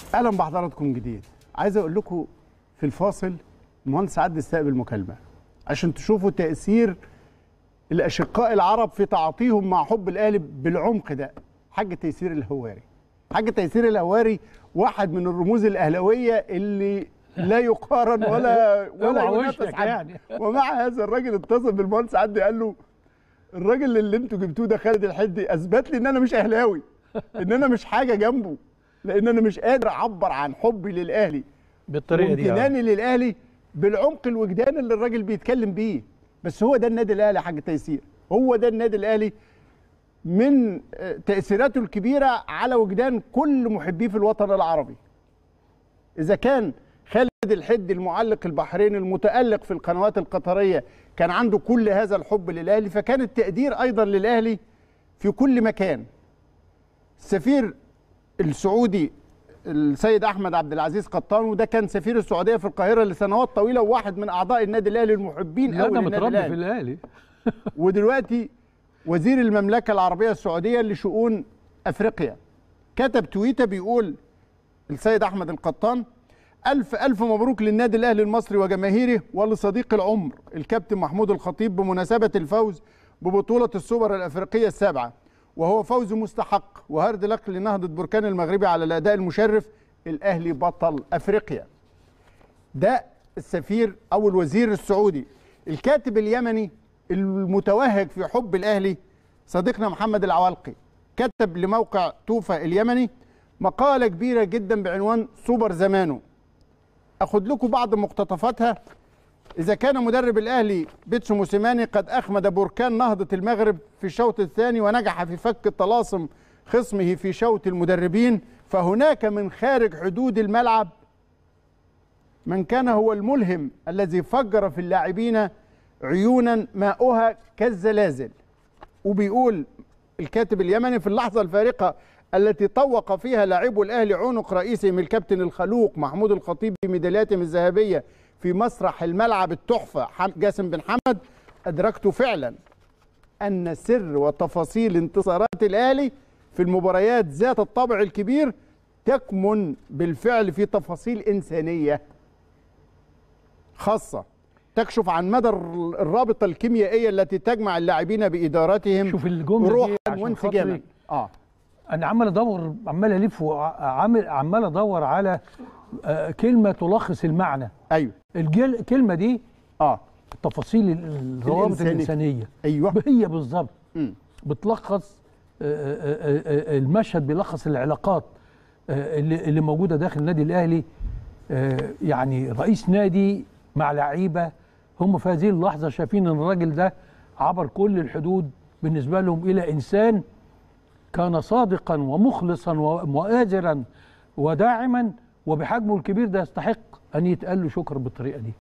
اهلا بحضراتكم جديد عايز اقول لكم في الفاصل المهندس عدلي استقبل مكالمه عشان تشوفوا تاثير الاشقاء العرب في تعاطيهم مع حب الاهلي بالعمق ده حاج تيسير الهواري حاج تيسير الهواري واحد من الرموز الاهلاويه اللي لا يقارن ولا ولا اوعى ينافس وشك حد. يعني. ومع هذا الراجل اتصل بالمهندس عدلي قال له الراجل اللي انتوا جبتوه ده خالد الحدي اثبت لي ان انا مش اهلاوي ان انا مش حاجه جنبه لان انا مش قادر اعبر عن حبي للاهلي بالطريقه دي آه. وامتناني للاهلي بالعمق الوجدان اللي الراجل بيتكلم بيه بس هو ده النادي الاهلي يا حاج تيسير هو ده النادي الاهلي من آه، تاثيراته الكبيره على وجدان كل محبيه في الوطن العربي اذا كان خالد الحد المعلق البحريني المتالق في القنوات القطريه كان عنده كل هذا الحب للاهلي فكان التقدير ايضا للاهلي في كل مكان السفير السعودي السيد احمد عبد العزيز قطان وده كان سفير السعوديه في القاهره لسنوات طويله وواحد من اعضاء النادي الاهلي المحبين لا قوي ده للنادي متربي في الاهلي الاهلي ودلوقتي وزير المملكه العربيه السعوديه لشؤون افريقيا كتب تويته بيقول السيد احمد القطان الف الف مبروك للنادي الاهلي المصري وجماهيره ولصديق العمر الكابتن محمود الخطيب بمناسبه الفوز ببطوله السوبر الافريقيه السابعه وهو فوز مستحق وهارد لك لنهضه بركان المغربي على الاداء المشرف الاهلي بطل افريقيا ده السفير او الوزير السعودي الكاتب اليمني المتوهج في حب الاهلي صديقنا محمد العوالقي كتب لموقع توفى اليمني مقاله كبيره جدا بعنوان سوبر زمانه اخد لكم بعض مقتطفاتها اذا كان مدرب الاهلي بيتسو موسيماني قد اخمد بركان نهضه المغرب في الشوط الثاني ونجح في فك طلاسم خصمه في شوط المدربين فهناك من خارج حدود الملعب من كان هو الملهم الذي فجر في اللاعبين عيونا ماؤها كالزلازل وبيقول الكاتب اليمني في اللحظة الفارقة التي طوق فيها لاعبو الأهلي عنق رئيسهم الكابتن الخلوق محمود الخطيب بميدالياتهم الذهبية في مسرح الملعب التحفة حم- جاسم بن حمد أدركت فعلا أن سر وتفاصيل انتصارات الأهلي في المباريات ذات الطابع الكبير تكمن بالفعل في تفاصيل إنسانية خاصة تكشف عن مدى الر- الرابطة الكيميائية التي تجمع اللاعبين بإدارتهم شوف الجملة دي روحا عشان وانسجاما خاطري. اه انا عمال ادور عمال الف وعامل عمال ادور على آه، كلمه تلخص المعنى ايوه الجل- الكلمه دي اه تفاصيل ال- الروابط الإنسانية. الانسانيه ايوه هي بالظبط مم. بتلخص آه، آه، آه، آه، المشهد بيلخص العلاقات آه، اللي اللي موجوده داخل النادي الاهلي آه، يعني رئيس نادي مع لعيبه هم في هذه اللحظه شايفين ان الراجل ده عبر كل الحدود بالنسبه لهم الى انسان كان صادقا ومخلصا ومؤازرا وداعما وبحجمه الكبير ده يستحق ان يتقال له شكر بالطريقه دي